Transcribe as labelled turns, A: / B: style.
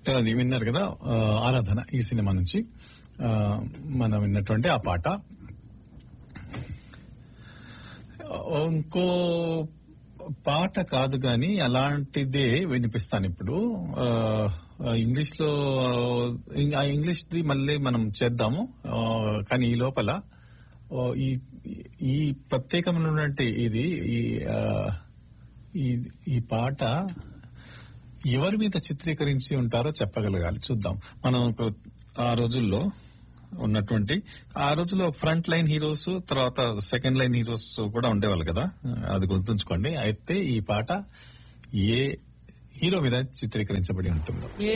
A: అది విన్నారు కదా ఆ, ఆరాధన ఈ సినిమా నుంచి ఆ, మనం విన్నటువంటి ఆ పాట ఇంకో పాట కాదు గాని అలాంటిదే వినిపిస్తాను ఇప్పుడు ఆ, ఆ, ఇంగ్లీష్ లో ఆ ఇంగ్లీష్ ది మళ్ళీ మనం చేద్దాము ఆ, కానీ ఈ లోపల ఓ, ఈ ఈ ప్రత్యేకమైనటువంటి ఇది ఈ ఆ, ఈ ఈ పాట ఎవరి మీద చిత్రీకరించి ఉంటారో చెప్పగలగాలి చూద్దాం మనం ఇప్పుడు ఆ రోజుల్లో ఉన్నటువంటి ఆ రోజుల్లో ఫ్రంట్ లైన్ హీరోస్ తర్వాత సెకండ్ లైన్ హీరోస్ కూడా ఉండేవాళ్ళు కదా అది గుర్తుంచుకోండి అయితే ఈ పాట ఏ హీరో మీద చిత్రీకరించబడి ఉంటుందో
B: ఏ